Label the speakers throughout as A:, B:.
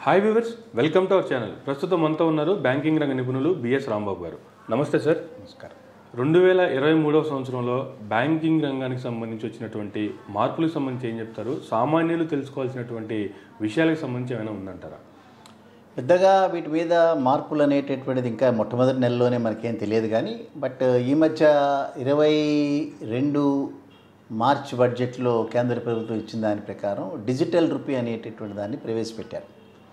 A: Hi viewers welcome to our channel ప్రస్తుతం మనతో ఉన్నారు బ్యాంకింగ్ రంగ నిపుణులు బిఎస్ రాంబాబు గారు నమస్తే సార్
B: నమస్కారం
A: రెండు వేల ఇరవై మూడవ సంవత్సరంలో బ్యాంకింగ్ రంగానికి సంబంధించి వచ్చినటువంటి మార్పులకు సంబంధించి ఏం చెప్తారు సామాన్యులు తెలుసుకోవాల్సినటువంటి విషయాలకు సంబంధించి ఏమైనా ఉందంటారా
B: పెద్దగా వీటి మీద మార్పులు అనేటటువంటిది ఇంకా మొట్టమొదటి నెలలోనే మనకేం తెలియదు కానీ బట్ ఈ మధ్య ఇరవై రెండు మార్చ్ బడ్జెట్లో కేంద్ర ప్రభుత్వం ఇచ్చిన దాని ప్రకారం డిజిటల్ రూపీ అనేటటువంటి దాన్ని ప్రవేశపెట్టారు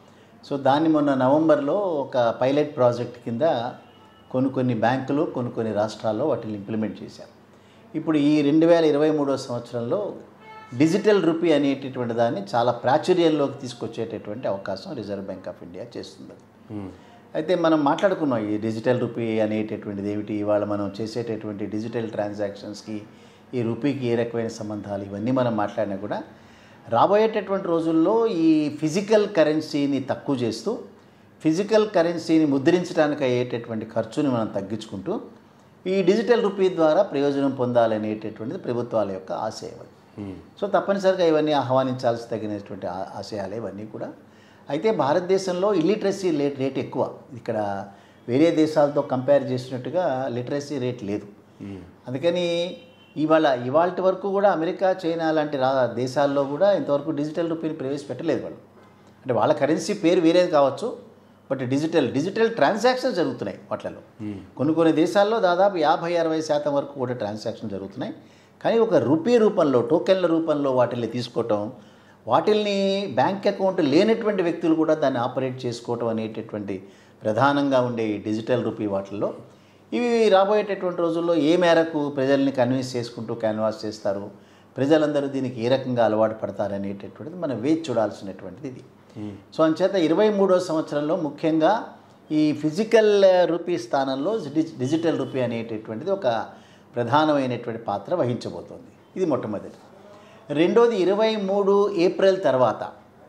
B: సో దాన్ని మొన్న నవంబర్లో ఒక పైలట్ ప్రాజెక్ట్ కింద కొన్ని కొన్ని బ్యాంకులు కొన్ని కొన్ని రాష్ట్రాల్లో వాటిని ఇంప్లిమెంట్ చేశారు ఇప్పుడు ఈ రెండు వేల ఇరవై మూడో సంవత్సరంలో డిజిటల్ రూపీ అనేటటువంటి దాన్ని చాలా ప్రాచుర్యంలోకి తీసుకొచ్చేటటువంటి అవకాశం రిజర్వ్ బ్యాంక్ ఆఫ్ ఇండియా చేస్తుంది
A: మ్మ్.
B: అయితే మనం మాట్లాడుకున్నాం ఈ డిజిటల్ రూపీ అనేటటువంటిది ఏమిటి ఇవాళ మనం చేసేటటువంటి డిజిటల్ ట్రాన్సాక్షన్స్కి ఈ రూపీకి ఏ రకమైన సంబంధాలు ఇవన్నీ మనం మాట్లాడినా కూడా రాబోయేటటువంటి రోజుల్లో ఈ ఫిజికల్ కరెన్సీని తక్కువ చేస్తూ ఫిజికల్ కరెన్సీని ముద్రించడానికి అయ్యేటటువంటి ఖర్చుని మనం తగ్గించుకుంటూ ఈ డిజిటల్ రూపీ ద్వారా ప్రయోజనం పొందాలనేటటువంటిది ప్రభుత్వాల యొక్క ఆశయం అది
A: మ్మ్.
B: సో తప్పనిసరిగా ఇవన్నీ ఆహ్వానించాల్సి తగినటువంటి ఆ- ఆశయాలే ఇవన్నీ కూడా అయితే భారతదేశంలో ఇల్లిటరసీ రేట్ రేట్ ఎక్కువ ఇక్కడ వేరే దేశాలతో కంపేర్ చేసినట్టుగా లిటరసీ రేట్ లేదు
A: మ్మ్.
B: అందుకని ఇవాళ ఇవాళ వరకు కూడా అమెరికా చైనా లాంటి రా దేశాల్లో కూడా ఇంతవరకు డిజిటల్ రూపీని ప్రవేశపెట్టలేదు వాళ్ళు అంటే వాళ్ళ కరెన్సీ పేరు వేరేది కావచ్చు బట్ డిజిటల్ డిజిటల్ ట్రాన్సాక్షన్స్ జరుగుతున్నాయి వాటిలలో
A: మ్మ్.
B: కొన్ని కొన్ని దేశాల్లో దాదాపు యాభై అరవై శాతం వరకు కూడా ట్రాన్సాక్షన్ జరుగుతున్నాయి కానీ ఒక రూపీ రూపంలో టోకెన్ల రూపంలో వాటిని తీసుకోవటం వాటిల్ని బ్యాంక్ అకౌంట్ లేనటువంటి వ్యక్తులు కూడా దాన్ని ఆపరేట్ చేసుకోవటం అనేటటువంటి ప్రధానంగా ఉండే ఈ డిజిటల్ రూపీ వాటిల్లో ఇవి రాబోయేటటువంటి రోజుల్లో ఏ మేరకు ప్రజల్ని కన్విన్స్ చేసుకుంటూ క్యాన్వాస్ చేస్తారు ప్రజలందరూ దీనికి ఏ రకంగా అలవాటు పడతారు అనేటటువంటిది మనం వేచి చూడాల్సినటువంటిది ఇది
A: మ్మ్.
B: సో అంచేత ఇరవై మూడో సంవత్సరంలో ముఖ్యంగా ఈ ఫిజికల్ రూపీ స్థానంలో డిజి- డిజిటల్ రూపీ అనేటటువంటిది ఒక ప్రధానమైనటువంటి పాత్ర వహించబోతోంది ఇది మొట్టమొదటి రెండోది ఇరవై మూడు ఏప్రిల్ తర్వాత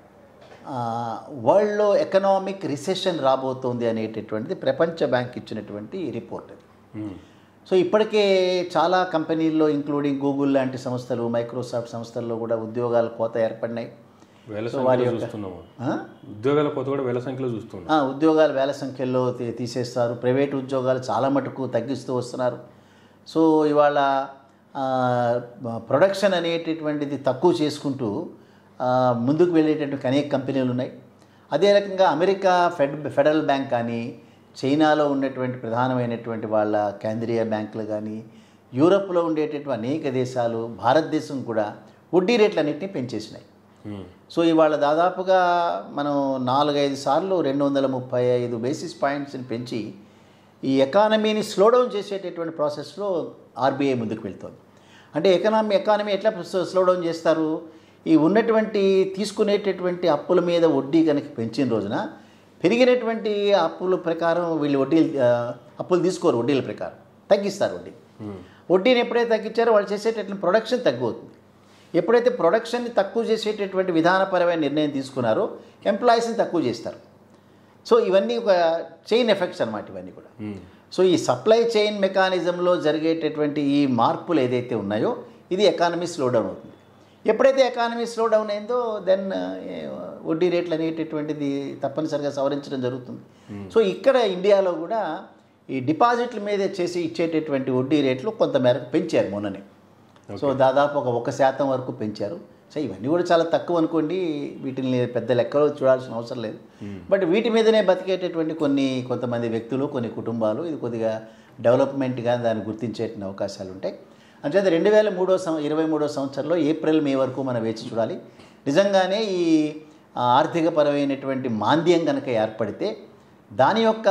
B: ఆ, వరల్డ్లో ఎకనామిక్ రిసెషన్ రాబోతోంది అనేటటువంటిది ప్రపంచ బ్యాంక్ ఇచ్చినటువంటి రిపోర్ట్ అది
A: మ్మ్.
B: సో ఇప్పటికే చాలా కంపెనీల్లో ఇంక్లూడింగ్ గూగుల్ లాంటి సంస్థలు మైక్రోసాఫ్ట్ సంస్థల్లో కూడా ఉద్యోగాల కోత ఏర్పడినాయి
A: వేల
B: సో వారి
A: సంఖ్యలో
B: యొక్క-
A: చూస్తున్నాము
B: ఆ?
A: ఉద్యోగాల కొత్త కూడా వేల సంఖ్యలో చూస్తున్నాం
B: ఆ, ఉద్యోగాలు వేల సంఖ్యలో తీ- తీసేస్తారు ప్రైవేట్ ఉద్యోగాలు చాలా మటుకు తగ్గిస్తూ వస్తున్నారు సో ఇవాళ ఆ, ప్రొడక్షన్ అనేటటువంటిది తక్కువ చేసుకుంటూ ఆ, ముందుకు వెళ్ళేటటువంటి అనేక కంపెనీలు ఉన్నాయి అదే రకంగా అమెరికా ఫెడ్ ఫెడరల్ బ్యాంక్ కానీ చైనాలో ఉన్నటువంటి ప్రధానమైనటువంటి వాళ్ళ కేంద్రీయ బ్యాంకులు కానీ యూరప్లో ఉండేటటువంటి అనేక దేశాలు భారతదేశం కూడా వడ్డీ రేట్లన్నింటినీ పెంచేసినాయి
A: మ్మ్.
B: సో ఇవాళ దాదాపుగా మనం నాలుగైదు సార్లు రెండు వందల ముప్పై ఐదు బేసిస్ పాయింట్స్ని పెంచి ఈ ఎకానమీని స్లో డౌన్ చేసేటటువంటి ప్రాసెస్లో ఆర్బీఐ ముందుకు వెళ్తోంది అంటే ఎకనామీ ఎకానమీ ఎట్లా స్లో డౌన్ చేస్తారు ఈ ఉన్నటువంటి తీసుకునేటటువంటి అప్పుల మీద వడ్డీ కనుక పెంచిన రోజున పెరిగినటువంటి అప్పుల ప్రకారం వీళ్ళు వడ్డీలు ఆ, అప్పులు తీసుకోరు వడ్డీల ప్రకారం తగ్గిస్తారు వడ్డీ
A: మ్మ్.
B: వడ్డీని ఎప్పుడైతే తగ్గించారో వాళ్ళు చేసేటటువంటి ప్రొడక్షన్ తగ్గుతుంది ఎప్పుడైతే ప్రొడక్షన్ని తక్కువ చేసేటటువంటి విధానపరమైన నిర్ణయం తీసుకున్నారో ఎంప్లాయీస్ని తక్కువ చేస్తారు సో ఇవన్నీ ఒక చైన్ ఎఫెక్ట్స్ అన్నమాట ఇవన్నీ కూడా
A: మ్మ్.
B: సో ఈ సప్లై చైన్ మెకానిజంలో జరిగేటటువంటి ఈ మార్పులు ఏదైతే ఉన్నాయో ఇది ఎకానమీ స్లో డౌన్ అవుతుంది ఎప్పుడైతే ఎకానమీ స్లో డౌన్ అయిందో దెన్ వడ్డీ రేట్లు అనేటటువంటిది తప్పనిసరిగా సవరించడం జరుగుతుంది సో ఇక్కడ ఇండియాలో కూడా ఈ డిపాజిట్ల మీద చేసి ఇచ్చేటటువంటి వడ్డీ రేట్లు కొంత మేరకు పెంచారు మొన్ననే సో దాదాపు ఒక ఒక శాతం వరకు పెంచారు సో ఇవన్నీ కూడా చాలా తక్కువ అనుకోండి వీటిని పెద్ద లెక్కలో చూడాల్సిన అవసరం లేదు బట్ వీటి మీదనే బతికేటటువంటి కొన్ని కొంతమంది వ్యక్తులు కొన్ని కుటుంబాలు ఇది కొద్దిగా డెవలప్మెంట్గా దాన్ని గుర్తించేటువంటి అవకాశాలు ఉంటాయి అంచేత రెండు వేల మూడో సం ఇరవై మూడో సంవత్సరంలో ఏప్రిల్ మే వరకు మనం వేచి చూడాలి నిజంగానే ఈ ఆ, ఆర్థికపరమైనటువంటి మాంద్యం కనుక ఏర్పడితే దాని యొక్క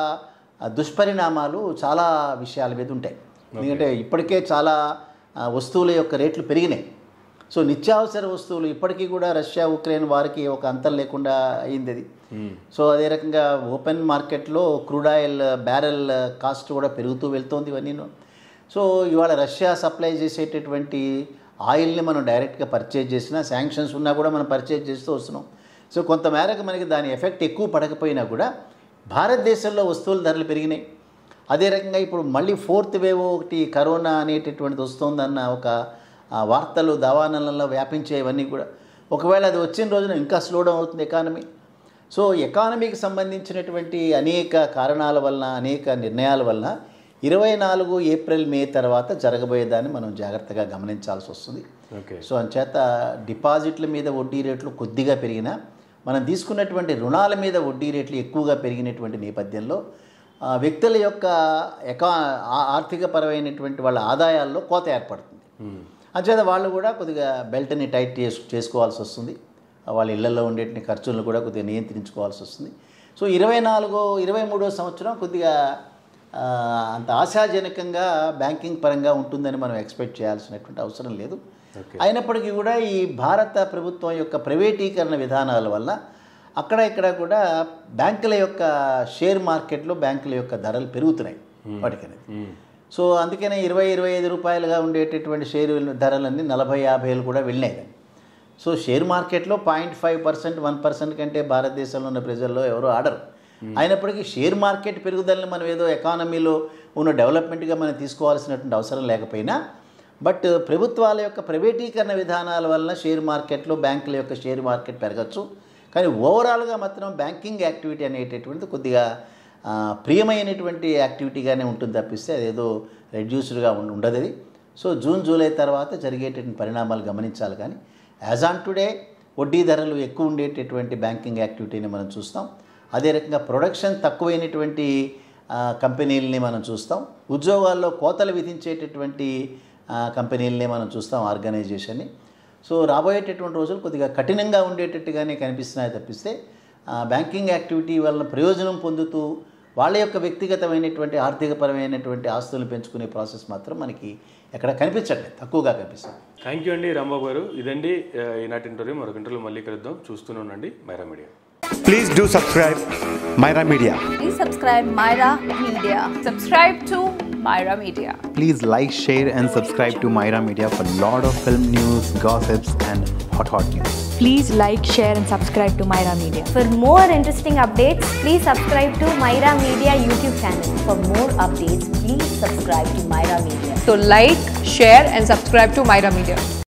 B: ఆ, దుష్పరిణామాలు చాలా విషయాల మీద ఉంటాయి ఎందుకంటే ఇప్పటికే చాలా ఆ, వస్తువుల యొక్క రేట్లు పెరిగినాయి సో నిత్యావసర వస్తువులు ఇప్పటికీ కూడా రష్యా ఉక్రెయిన్ వారికి ఒక అంతం లేకుండా అయింది అది
A: మ్మ్.
B: సో అదే రకంగా ఓపెన్ మార్కెట్లో క్రూడ్ ఆయిల్ బ్యారెల్ కాస్ట్ కూడా పెరుగుతూ వెళ్తోంది ఇవన్నీ సో ఇవాళ రష్యా సప్లై చేసేటటువంటి ఆయిల్ని మనం డైరెక్ట్గా పర్చేజ్ చేసినా శాంక్షన్స్ ఉన్నా కూడా మనం పర్చేజ్ చేస్తూ వస్తున్నాం సో కొంత మేరకు మనకి దాని ఎఫెక్ట్ ఎక్కువ పడకపోయినా కూడా భారతదేశంలో వస్తువుల ధరలు పెరిగినాయి అదే రకంగా ఇప్పుడు మళ్ళీ ఫోర్త్ వేవ్ ఒకటి కరోనా అనేటటువంటిది వస్తుందన్న ఒక ఆ, వార్తలు దవానలలో వ్యాపించేవన్నీ కూడా ఒకవేళ అది వచ్చిన రోజున ఇంకా స్లో డౌన్ అవుతుంది ఎకానమీ సో ఎకానమీకి సంబంధించినటువంటి అనేక కారణాల వలన అనేక నిర్ణయాల వలన ఇరవై నాలుగు ఏప్రిల్ మే తర్వాత జరగబోయేదాన్ని మనం జాగ్రత్తగా గమనించాల్సి వస్తుంది
A: ఓకే
B: సో అంచేత డిపాజిట్ల మీద వడ్డీ రేట్లు కొద్దిగా పెరిగినా మనం తీసుకున్నటువంటి రుణాల మీద వడ్డీ రేట్లు ఎక్కువగా పెరిగినటువంటి నేపథ్యంలో ఆ, వ్యక్తుల యొక్క ఎకా ఆ- ఆర్థికపరమైనటువంటి వాళ్ళ ఆదాయాల్లో కోత ఏర్పడుతుంది
A: మ్మ్.
B: అంచేత వాళ్ళు కూడా కొద్దిగా బెల్ట్ని టైట్ చేసు చేసుకోవాల్సి వస్తుంది వాళ్ళ ఇళ్లలో ఉండేటి ఖర్చులను కూడా కొద్దిగా నియంత్రించుకోవాల్సి వస్తుంది సో ఇరవై నాలుగో ఇరవై మూడో సంవత్సరం కొద్దిగా ఆ, అంత ఆశాజనకంగా బ్యాంకింగ్ పరంగా ఉంటుందని మనం ఎక్స్పెక్ట్ చేయాల్సినటువంటి అవసరం లేదు
A: ఓకే
B: అయినప్పటికీ కూడా ఈ భారత ప్రభుత్వం యొక్క ప్రైవేటీకరణ విధానాల వల్ల అక్కడ ఇక్కడ కూడా బ్యాంకుల యొక్క షేర్ మార్కెట్లో బ్యాంకుల యొక్క ధరలు పెరుగుతున్నాయి వాటికనేది
A: మ్మ్.
B: సో అందుకనే ఇరవై ఇరవై ఐదు రూపాయలుగా ఉండేటటువంటి షేర్ ధరలన్నీ నలభై యాభైలు కూడా వెళ్ళినాయి కానీ సో షేర్ మార్కెట్లో point five percent one percent కంటే భారతదేశంలో ఉన్న ప్రజల్లో ఎవరు ఆడరు అయినప్పటికీ షేర్ మార్కెట్ పెరుగుదలని మనం ఏదో ఎకానమీలో ఉన్న డెవలప్మెంట్గా మనం తీసుకోవాల్సినటువంటి అవసరం లేకపోయినా బట్ ప్రభుత్వాల యొక్క ప్రైవేటీకరణ విధానాల వలన షేర్ మార్కెట్లో బ్యాంకుల యొక్క షేర్ మార్కెట్ పెరగచ్చు కానీ ఓవరాల్గా మాత్రం బ్యాంకింగ్ యాక్టివిటీ అనేటటువంటిది కొద్దిగా ఆ, ప్రియమైనటువంటి యాక్టివిటీగానే ఉంటుంది తప్పిస్తే అదేదో రెడ్యూస్డ్గా ఉండదు అది సో జూన్ జూలై తర్వాత జరిగేటటువంటి పరిణామాలు గమనించాలి కానీ యాజ్ ఆన్ టుడే వడ్డీ ధరలు ఎక్కువ ఉండేటటువంటి బ్యాంకింగ్ యాక్టివిటీని మనం చూస్తాం అదే రకంగా ప్రొడక్షన్ తక్కువైనటువంటి ఆ, కంపెనీలని మనం చూస్తాం ఉద్యోగాల్లో కోతలు విధించేటటువంటి ఆ, కంపెనీలని మనం చూస్తాం ఆర్గనైజేషన్ని సో రాబోయేటటువంటి రోజులు కొద్దిగా కఠినంగా ఉండేటట్టుగానే కనిపిస్తున్నాయి తప్పిస్తే ఆ, బ్యాంకింగ్ యాక్టివిటీ వలన ప్రయోజనం పొందుతూ వాళ్ళ యొక్క వ్యక్తిగతమైనటువంటి ఆర్థికపరమైనటువంటి ఆస్తులను పెంచుకునే ప్రాసెస్ మాత్రం మనకి ఎక్కడ కనిపించట్లేదు తక్కువగా కనిపిస్తుంది
A: థ్యాంక్ యూ అండి రాంబాబు గారు ఇదండి ఆ, ఈనాటి ఇంటర్వ్యూ మరొక ఇంటర్వ్యూలో మళ్ళీ కలుద్దాం చూస్తూనే ఉండండి Myra Media
C: Please do subscribe Myra Media.
D: Please subscribe Myra Media. Subscribe to Myra Media.
E: Please like, share, and subscribe to Myra Media for lot of film news, gossips, and hot hot news.
F: Please like, share, and subscribe to Myra Media.
G: For more interesting updates, please subscribe to Myra Media YouTube channel. For more updates, please subscribe to Myra Media.
H: So like, share and subscribe to Myra Media.